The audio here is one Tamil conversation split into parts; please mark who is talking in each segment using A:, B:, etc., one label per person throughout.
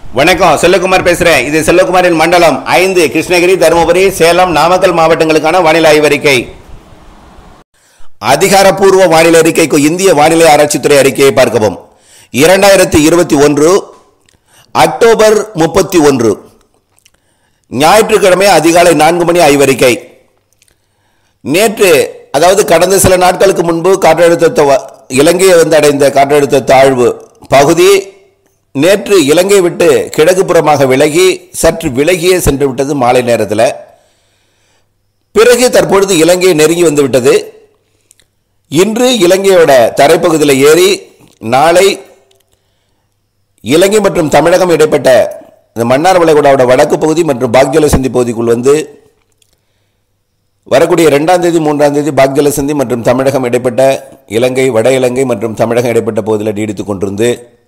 A: வணக்கம் செல்லகுமார் பேசுறேன் இது செல்லகுமாரின் மண்டலம் ஐந்து கிருஷ்ணகிரி தருமபுரி சேலம் நாமக்கல் மாவட்டங்களுக்கான வானிலை ஆய்வறிக்கை அதிகாரப்பூர்வ வானிலை அறிக்கைக்கு இந்திய வானிலை ஆராய்ச்சித்துறை அறிக்கையை பார்க்கவும் இரண்டாயிரத்தி இருபத்தி ஒன்று அக்டோபர் முப்பத்தி ஒன்று ஞாயிற்றுக்கிழமை அதிகாலை நான்கு மணி ஆய்வறிக்கை நேற்று அதாவது கடந்த சில நாட்களுக்கு முன்பு காற்றழுத்த தவ- இலங்கையை வந்து அடைந்த காற்றழுத்த தாழ்வு பகுதி நேற்று இலங்கை விட்டு கிழக்கு புறமாக விலகி சற்று விலகியே சென்று விட்டது மாலை நேரத்தில் பிறகு தற்பொழுது இலங்கை நெருங்கி வந்து விட்டது இன்று இலங்கையோட தரைப்பகுதியில் ஏறி நாளை இலங்கை மற்றும் தமிழகம் இடைப்பட்ட இந்த மன்னார் வளைகுடாவோட வடக்கு பகுதி மற்றும் பாக்ஜலசந்தி பகுதிக்குள் வந்து வரக்கூடிய ரெண்டாம் தேதி மூன்றாம் தேதி பாக்ஜலசந்தி மற்றும் தமிழகம் இடைப்பட்ட இலங்கை வட இலங்கை மற்றும் தமிழகம் இடைப்பட்ட பகுதியில் நீடித்து கொண்டிருந்து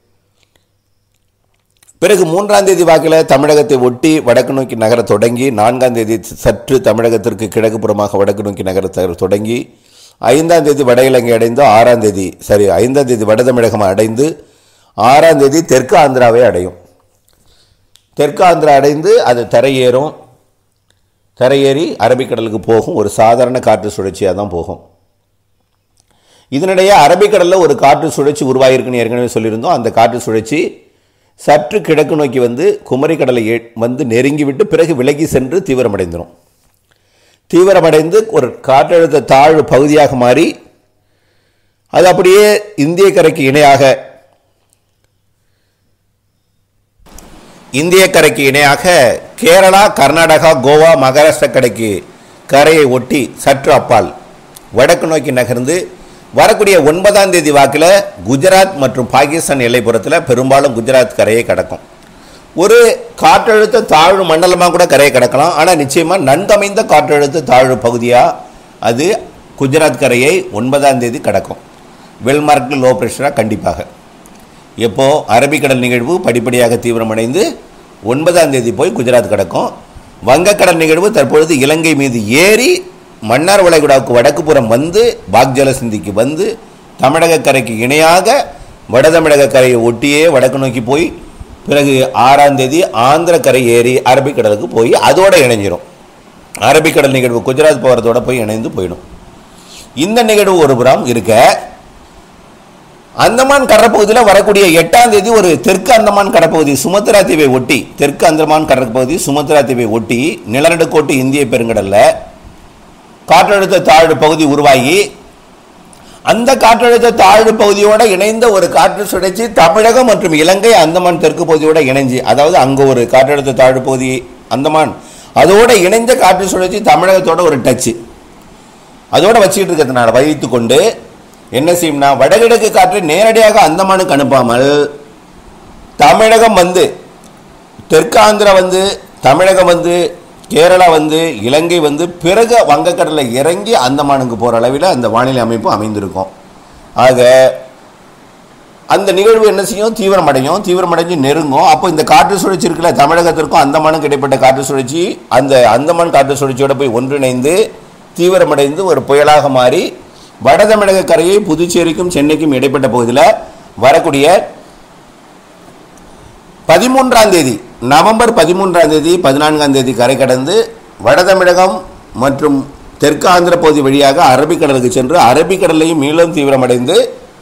A: பிறகு மூன்றாம் தேதி வாக்கில் தமிழகத்தை ஒட்டி வடக்கு நோக்கி நகர தொடங்கி நான்காம் தேதி சற்று தமிழகத்திற்கு கிழக்கு புறமாக வடக்கு நோக்கி நகர த- தொடங்கி ஐந்தாம் தேதி வட இலங்கை அடைந்து ஆறாம் தேதி சரி ஐந்தாம் தேதி வட தமிழகம் அடைந்து ஆறாம் தேதி தெற்கு ஆந்திராவை அடையும் தெற்கு ஆந்திரா அடைந்து அது தரையேறும் தரையேறி அரபிக்கடலுக்கு போகும் ஒரு சாதாரண காற்று சுழற்சியாக தான் போகும் இதனிடையே அரபிக்கடலில் ஒரு காற்று சுழற்சி உருவாகிருக்குன்னு ஏற்கனவே சொல்லியிருந்தோம் அந்த காற்று சுழற்சி சற்று கிழக்கு நோக்கி வந்து குமரிக்கடலை ஏ- வந்து நெருங்கிவிட்டு பிறகு விலகி சென்று தீவிரமடைந்துடும் தீவிரமடைந்து ஒரு காற்றழுத்த தாழ்வு பகுதியாக மாறி அது அப்படியே இந்திய கரைக்கு இணையாக இந்திய கரைக்கு இணையாக கேரளா கர்நாடகா கோவா மகாராஷ்டிரா கரைக்கு கரையை ஒட்டி சற்று அப்பால் வடக்கு நோக்கி நகர்ந்து வரக்கூடிய ஒன்பதாம் தேதி வாக்கில் குஜராத் மற்றும் பாகிஸ்தான் எல்லைப்புறத்தில் பெரும்பாலும் குஜராத் கரையை கடக்கும் ஒரு காற்றழுத்த தாழ்வு மண்டலமாக கூட கரையை கடக்கலாம் ஆனால் நிச்சயமாக நன்கமைந்த காற்றழுத்த தாழ்வு பகுதியாக அது குஜராத் கரையை ஒன்பதாம் தேதி கடக்கும் வெல்மார்க்கு லோ ப்ரெஷராக கண்டிப்பாக எப்போ அரபிக்கடல் நிகழ்வு படிப்படியாக தீவிரமடைந்து ஒன்பதாம் தேதி போய் குஜராத் கிடக்கும் வங்கக்கடல் நிகழ்வு தற்பொழுது இலங்கை மீது ஏறி மன்னார் வளைகுடாவுக்கு வடக்கு புறம் வந்து பாக்ஜலசிந்திக்கு வந்து தமிழக கரைக்கு இணையாக வட தமிழக கரையை ஒட்டியே வடக்கு நோக்கி போய் பிறகு ஆறாம் தேதி ஆந்திர கரை ஏறி அரபிக்கடலுக்கு போய் அதோட இணைஞ்சிரும் அரபிக்கடல் நிகழ்வு குஜராத் போகிறதோட போய் இணைந்து போயிடும் இந்த நிகழ்வு ஒரு புறம் இருக்க அந்தமான் கடற்பகுதியில் வரக்கூடிய எட்டாம் தேதி ஒரு தெற்கு அந்தமான் கடற்பகுதி சுமத்ரா தீவை ஒட்டி தெற்கு அந்தமான் கடற்பகுதி சுமத்ரா தீவை ஒட்டி நிலநடுக்கோட்டு இந்திய பெருங்கடல்ல காற்றழுத்த தாழ்வு பகுதி உருவாகி அந்த காற்றழுத்த தாழ்வு பகுதியோட இணைந்த ஒரு காற்று சுழற்சி தமிழகம் மற்றும் இலங்கை அந்தமான் தெற்கு பகுதியோட இணைஞ்சு அதாவது அங்கே ஒரு காற்றழுத்த தாழ்வு பகுதி அந்தமான் அதோட இணைந்த காற்று சுழற்சி தமிழகத்தோட ஒரு டச்சு அதோட வச்சுக்கிட்டு இருக்கிறதுனால வைத்து கொண்டு என்ன செய்யும்னா வடகிழக்கு காற்றை நேரடியாக அந்தமானுக்கு அனுப்பாமல் தமிழகம் வந்து தெற்கு ஆந்திரா வந்து தமிழகம் வந்து கேரளா வந்து இலங்கை வந்து பிறகு வங்கக்கடலில் இறங்கி அந்தமானுக்கு போகிற அளவில் அந்த வானிலை அமைப்பு அமைந்திருக்கும் ஆக அந்த நிகழ்வு என்ன செய்யும் தீவிரமடையும் தீவிரமடைஞ்சு நெருங்கும் அப்போ இந்த காற்று சுழற்சி இருக்குல்ல தமிழகத்திற்கும் அந்தமானுக்கு இடைப்பட்ட காற்று சுழற்சி அந்த அந்தமான் காற்று சுழற்சியோட போய் ஒன்றிணைந்து தீவிரமடைந்து ஒரு புயலாக மாறி வட தமிழக கரையை புதுச்சேரிக்கும் சென்னைக்கும் இடைப்பட்ட பகுதியில் வரக்கூடிய பதிமூன்றாம் தேதி நவம்பர் பதிமூன்றாம் தேதி பதினான்காம் தேதி கரை கடந்து வட தமிழகம் மற்றும் தெற்கு ஆந்திர பகுதி வழியாக அரபிக்கடலுக்கு சென்று அரபிக்கடலையும் மீளும் தீவிரமடைந்து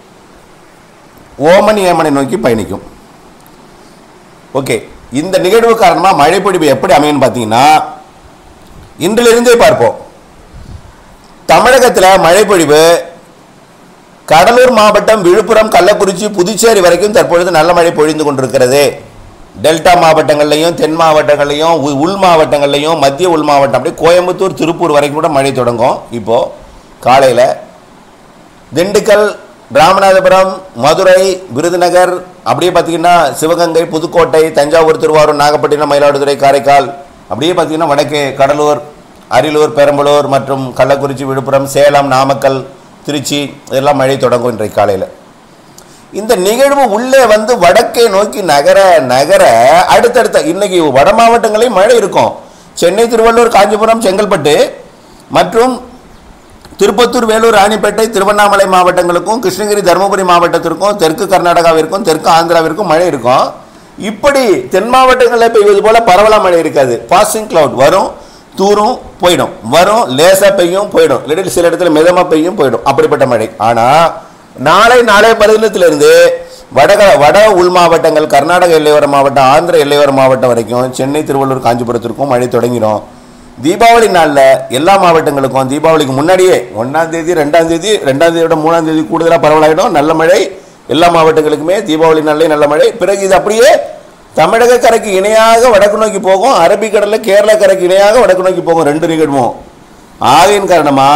A: ஓமன் ஏமனை நோக்கி பயணிக்கும் ஓகே இந்த நிகழ்வு காரணமாக மழைப்பொழிவு எப்படி அமையும்னு பார்த்தீங்கன்னா இன்றிலிருந்தே பார்ப்போம் தமிழகத்தில் மழைப்பொழிவு கடலூர் மாவட்டம் விழுப்புரம் கள்ளக்குறிச்சி புதுச்சேரி வரைக்கும் தற்பொழுது நல்ல மழை பொழிந்து கொண்டிருக்கிறது டெல்டா மாவட்டங்கள்லையும் தென் மாவட்டங்கள்லையும் உ- உள் மாவட்டங்கள்லையும் மத்திய உள் மாவட்டம் அப்படியே கோயம்புத்தூர் திருப்பூர் வரைக்கும் கூட மழை தொடங்கும் இப்போது காலையில் திண்டுக்கல் ராமநாதபுரம் மதுரை விருதுநகர் அப்படியே பார்த்தீங்கன்னா சிவகங்கை புதுக்கோட்டை தஞ்சாவூர் திருவாரூர் நாகப்பட்டினம் மயிலாடுதுறை காரைக்கால் அப்படியே பார்த்தீங்கன்னா வடக்கே கடலூர் அரியலூர் பெரம்பலூர் மற்றும் கள்ளக்குறிச்சி விழுப்புரம் சேலம் நாமக்கல் திருச்சி இதெல்லாம் மழை தொடங்கும் இன்றைக்கு காலையில் இந்த நிகழ்வு உள்ளே வந்து வடக்கே நோக்கி நகர நகர அடுத்தடுத்த இன்னைக்கு வட மாவட்டங்களையும் மழை இருக்கும் சென்னை திருவள்ளூர் காஞ்சிபுரம் செங்கல்பட்டு மற்றும் திருப்பத்தூர் வேலூர் ராணிப்பேட்டை திருவண்ணாமலை மாவட்டங்களுக்கும் கிருஷ்ணகிரி தருமபுரி மாவட்டத்திற்கும் தெற்கு கர்நாடகாவிற்கும் தெற்கு ஆந்திராவிற்கும் மழை இருக்கும் இப்படி தென் மாவட்டங்களில் பெய்வது போல பரவலா மழை இருக்காது பாசிங் cloud வரும் தூரும் போயிடும் வரும் லேசா பெய்யும் போயிடும் இல்லாட்டி சில இடத்துல மிதமா பெய்யும் போயிடும் அப்படிப்பட்ட மழை ஆனா நாளை நாளை மறுதினத்திலிருந்து வடக வட உள் மாவட்டங்கள் கர்நாடக எல்லையோர மாவட்டம் ஆந்திர எல்லையோர மாவட்டம் வரைக்கும் சென்னை திருவள்ளூர் காஞ்சிபுரத்திற்கும் மழை தொடங்கிடும் தீபாவளி நாளில் எல்லா மாவட்டங்களுக்கும் தீபாவளிக்கு முன்னாடியே ஒன்றாம் தேதி ரெண்டாம் தேதி ரெண்டாம் தேதியோட மூணாம் தேதி கூடுதலாக பரவலாயிடும் நல்ல மழை எல்லா மாவட்டங்களுக்குமே தீபாவளி நாளிலே நல்ல மழை பிறகு இது அப்படியே தமிழக கரைக்கு இணையாக வடக்கு நோக்கி போகும் அரபிக்கடலில் கேரள கரைக்கு இணையாக வடக்கு நோக்கி போகும் ரெண்டு நிகழ்வும் ஆகையின் காரணமா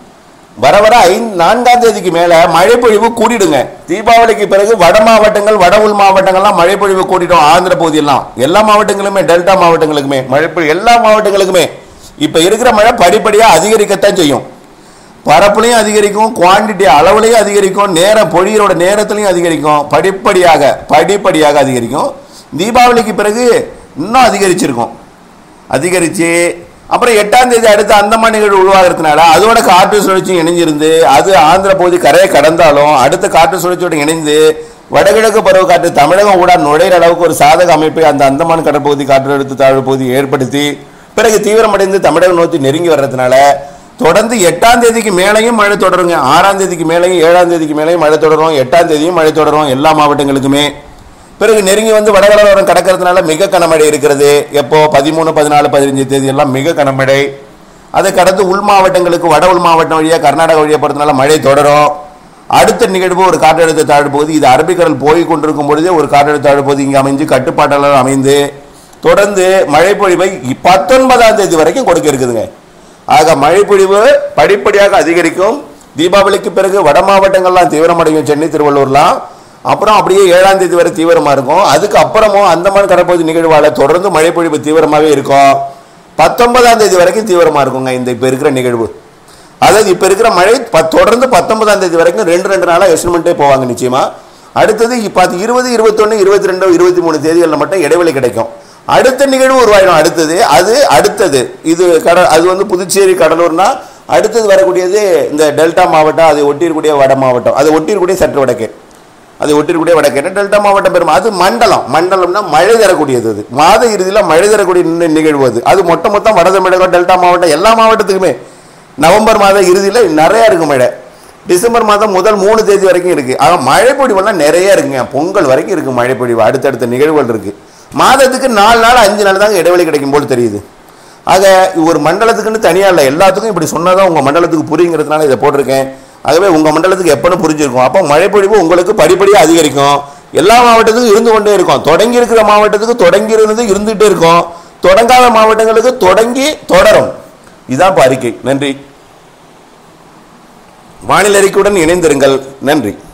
A: வர வர ஐந்து நான்காம் தேதிக்கு மேல மழைப்பொழிவு கூடிடுங்க தீபாவளிக்கு பிறகு வட மாவட்டங்கள் வட உள் மாவட்டங்கள்லாம் மழைப்பொழிவு கூட்டிடும் ஆந்திர பகுதியெல்லாம் எல்லா மாவட்டங்களுமே டெல்டா மாவட்டங்களுக்குமே மழைப்பொழிவு எல்லா மாவட்டங்களுக்குமே இப்ப இருக்கிற மழை படிப்படியா அதிகரிக்கத்தான் செய்யும் பரப்புலையும் அதிகரிக்கும் குவாண்டிட்டி அளவுலையும் அதிகரிக்கும் நேரம் பொழியரோட நேரத்திலையும் அதிகரிக்கும் படிப்படியாக படிப்படியாக அதிகரிக்கும் தீபாவளிக்கு பிறகு இன்னும் அதிகரிச்சிருக்கும் அதிகரித்து அப்புறம் எட்டாம் தேதி அடுத்து அந்தமான் நிகழ்வு உருவாகிறதுனால அதோட காற்று சுழற்சி இணைஞ்சிருந்து அது ஆந்திர பகுதி கரையை கடந்தாலும் அடுத்த காற்று சுழற்சியோட இணைந்து வடகிழக்கு பருவக்காற்று தமிழகம் ஊடா நுழையிற அளவுக்கு ஒரு சாதக அமைப்பை அந்த அந்தமான் கடற்பகுதி காற்றழுத்த தாழ்வு பகுதி ஏற்படுத்தி பிறகு தீவிரமடைந்து தமிழகம் நோக்கி நெருங்கி வர்றதுனால தொடர்ந்து எட்டாம் தேதிக்கு மேலேயும் மழை தொடருங்க ஆறாம் தேதிக்கு மேலேயும் ஏழாம் தேதிக்கு மேலேயும் மழை தொடரும் எட்டாம் தேதியும் மழை தொடரும் எல்லா மாவட்டங்களுக்குமே பிறகு நெருங்கி வந்து வடகடலோரம் கடக்கிறதுனால மிக கனமழை இருக்கிறது எப்போ பதிமூணு பதினாலு பதினஞ்சு தேதி எல்லாம் மிக கனமழை அதை கடந்து உள் மாவட்டங்களுக்கு வட உள் மாவட்டம் வழியாக கர்நாடகா வழியாக போகிறதுனால மழை தொடரும் அடுத்த நிகழ்வு ஒரு காற்றழுத்த தாழ்வு பகுதி இது அரபிக்கடல் போய் கொண்டிருக்கும் பொழுதே ஒரு காற்றழுத்த தாழ்வு பகுதி இங்கே அமைஞ்சு கட்டுப்பாட்டாளர் அமைந்து தொடர்ந்து மழைப்பொழிவை பத்தொன்பதாம் தேதி வரைக்கும் கொடுக்க இருக்குதுங்க ஆக மழைப்பொழிவு படிப்படியாக அதிகரிக்கும் தீபாவளிக்கு பிறகு வட மாவட்டங்கள்லாம் தீவிரமடையும் சென்னை திருவள்ளூர்லாம் அப்புறம் அப்படியே ஏழாம் தேதி வரை தீவிரமா இருக்கும் அதுக்கு அப்புறமும் அந்தமான் கடற்பகுதி நிகழ்வால தொடர்ந்து மழைப்பொழிவு தீவிரமாகவே இருக்கும் பத்தொன்பதாம் தேதி வரைக்கும் தீவிரமா இருக்குங்க இந்த இப்போ இருக்கிற நிகழ்வு அதாவது இப்போ இருக்கிற மழை ப- தொடர்ந்து பத்தொன்பதாம் தேதி வரைக்கும் ரெண்டு ரெண்டு நாளாக எஸ்டிமெண்ட்டே போவாங்க நிச்சயமா அடுத்தது இப்போ இருபது இருபத்தொன்று இருபத்தி ரெண்டு இருபத்தி மூணு தேதிகளில் மட்டும் இடைவெளி கிடைக்கும் அடுத்த நிகழ்வு உருவாயிடும் அடுத்தது அது அடுத்தது இது கட அது வந்து புதுச்சேரி கடலூர்னா அடுத்தது வரக்கூடியது இந்த டெல்டா மாவட்டம் அதை ஒட்டியிருக்கூடிய வட மாவட்டம் அதை ஒட்டியிருக்கூடிய சற்று வடக்கு அதை ஒட்டியிருக்கூடிய வடக்கு டெல்டா மாவட்டம் பெரும் அது மண்டலம் மண்டலம்னா மழை தரக்கூடியது அது மாத இறுதியில் மழை தரக்கூடிய நி- நிகழ்வு அது அது மொத்த மொத்தம் வட தமிழகம் டெல்டா மாவட்டம் எல்லா மாவட்டத்துக்குமே நவம்பர் மாத இறுதியில் நிறைய இருக்கு மழை டிசம்பர் மாதம் முதல் மூணு தேதி வரைக்கும் இருக்கு ஆக மழைப்பொழிவெல்லாம் நிறைய இருக்குங்க பொங்கல் வரைக்கும் இருக்கு மழைப்பொழிவு அடுத்தடுத்த நிகழ்வுகள் இருக்கு மாதத்துக்கு நாலு நாள் அஞ்சு நாள் தாங்க இடைவெளி கிடைக்கும் போல் தெரியுது ஆக ஒரு மண்டலத்துக்குன்னு தனியாக இல்லை எல்லாத்துக்கும் இப்படி சொன்னதான் உங்கள் மண்டலத்துக்கு புரியுங்கிறதுனால இதை போட்டிருக்கேன் ஆகவே உங்கள் மண்டலத்துக்கு எப்போன்னு புரிஞ்சிருக்கும் அப்போ மழைப்பொழிவு உங்களுக்கு படிப்படியாக அதிகரிக்கும் எல்லா மாவட்டத்துக்கும் இருந்து கொண்டே இருக்கும் தொடங்கி இருக்கிற மாவட்டத்துக்கு தொடங்கி இருந்து இருந்துகிட்டே இருக்கும் தொடங்காத மாவட்டங்களுக்கு தொடங்கி தொடரும் இதான் இப்போ அறிக்கை நன்றி வானிலை அறிக்கையுடன் இணைந்திருங்கள் நன்றி